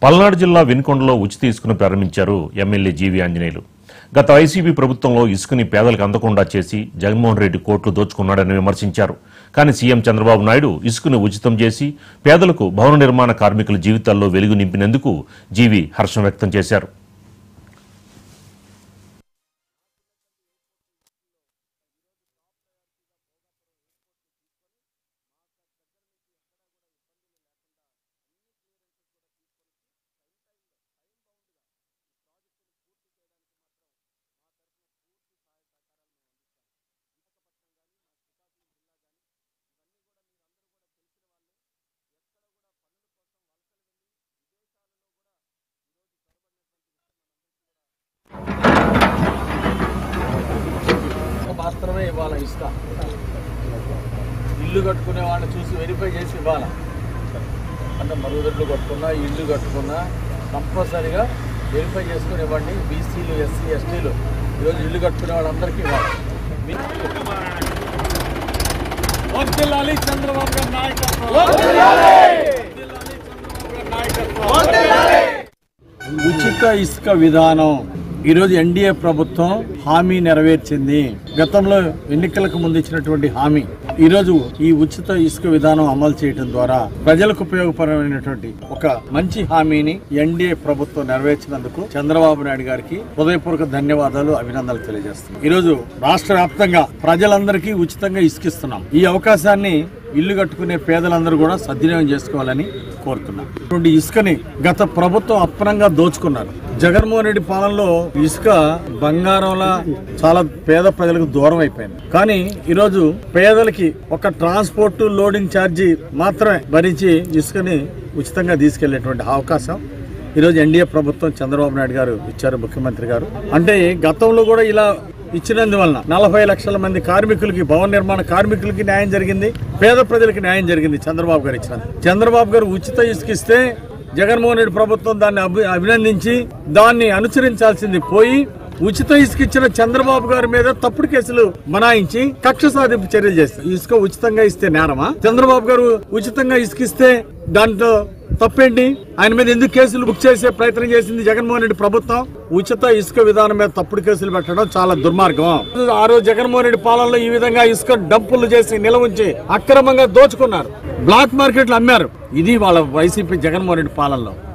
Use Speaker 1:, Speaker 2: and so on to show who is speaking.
Speaker 1: పల్నాడు జిల్లా వినుకొండలో ఉచిత ఇసుకను ప్రారంభించారు ఎమ్మెల్యే జీవి ఆంజనేయులు గత వైసీపీ ప్రభుత్వంలో ఇసుకని పేదలకు అందకుండా చేసి జగన్మోహన్ రెడ్డి కోట్లు దోచుకున్నాడని విమర్శించారు కానీ సీఎం చంద్రబాబు నాయుడు ఇసుకను ఉచితం చేసి పేదలకు భవన నిర్మాణ కార్మికుల జీవితాల్లో వెలుగు నింపినందుకు జీవి హర్షం వ్యక్తం చేశారు
Speaker 2: మాత్రమే ఇవ్వాలి ఇసుక ఇల్లు కట్టుకునే వాళ్ళని చూసి వెరిఫై చేసి ఇవ్వాలి అంటే మరుగుదొడ్లు కట్టుకున్నా ఇల్లు కట్టుకున్నా కంపల్సరీగా వెరిఫై చేసుకుని ఇవ్వండి బీసీలు ఎస్సీ ఎస్టీలు ఈరోజు ఇల్లు కట్టుకునే వాళ్ళందరికీ ఇవ్వాలి మీ- వర్ధిల్లాలి చంద్రబాబు గారి నాయకత్వం వర్ధిల్లాలి చంద్రబాబు గారి నాయకత్వం ఉచిత ఇసుక విధానం ఈరోజు ఎన్డీఏ ప్రభుత్వం హామీ నెరవేర్చింది గతంలో ఎన్నికలకు ముందు ఇచ్చినటువంటి హామీ ఈరోజు ఈ ఉచిత ఇసుక విధానం అమలు చేయడం ద్వారా ప్రజలకు ఉపయోగపరమైనటువంటి ఒక మంచి హామీని ఎన్డీఏ ప్రభుత్వం నెరవేర్చినందుకు చంద్రబాబు నాయుడు గారికి హృదయపూర్వక ధన్యవాదాలు అభినందనలు తెలియజేస్తున్నాం ఈరోజు రాష్ట్ర వ్యాప్తంగా ప్రజలందరికీ ఉచితంగా ఇసుకిస్తున్నాం ఈ అవకాశాన్ని ఇల్లు కట్టుకునే పేదలందరూ కూడా సద్వినియోగం చేసుకోవాలని కోరుతున్నాం ఇటువంటి ఇసుకని గత ప్రభుత్వం అప్పనంగా దోచుకున్నారు జగన్మోహన్ రెడ్డి పాలనలో ఇసుక బంగారంలా చాలా పేద ప్రజలకు దూరం అయిపోయింది కానీ ఈరోజు పేదలకి ఒక ట్రాన్స్పోర్ట్ లోడింగ్ ఛార్జీ మాత్రమే భరించి ఇసుకని ఉచితంగా తీసుకెళ్లేటువంటి అవకాశం ఈరోజు ఎన్డీఏ ప్రభుత్వం చంద్రబాబు నాయుడు గారు ఇచ్చారు ముఖ్యమంత్రి గారు అంటే గతంలో కూడా ఇలా ఇచ్చినందువలన నలభై లక్షల మంది కార్మికులకి భవన నిర్మాణ కార్మికులకి న్యాయం జరిగింది పేద ప్రజలకి న్యాయం జరిగింది చంద్రబాబు గారు ఇచ్చిన చంద్రబాబు గారు ఉచిత ఇసుకిస్తే జగన్మోహన్ రెడ్డి ప్రభుత్వం దాన్ని అభి- అభినందించి దాన్ని అనుసరించాల్సింది పోయి ఉచిత ఇసుక ఇచ్చిన చంద్రబాబు గారి మీద తప్పుడు కేసులు బనాయించి కక్ష సాధింపు చర్యలు చేస్తారు ఇసుక ఉచితంగా ఇస్తే నేరమా చంద్రబాబు గారు ఉచితంగా ఇసుక ఇస్తే దాంట్లో తప్పేంటి ఆయన మీద ఎందుకు కేసులు బుక్ చేసే ప్రయత్నం చేసింది జగన్మోహన్ రెడ్డి ప్రభుత్వం ఉచిత ఇసుక విధానం మీద తప్పుడు కేసులు పెట్టడం చాలా దుర్మార్గం ఆ రోజు జగన్మోహన్ రెడ్డి పాలనలో ఈ విధంగా ఇసుక డంపులు చేసి నిల్వ ఉంచి అక్రమంగా దోచుకున్నారు బ్లాక్ మార్కెట్లు అమ్మారు ఇది వాళ్ళ వైసీపీ జగన్మోహన్ రెడ్డి పాలనలో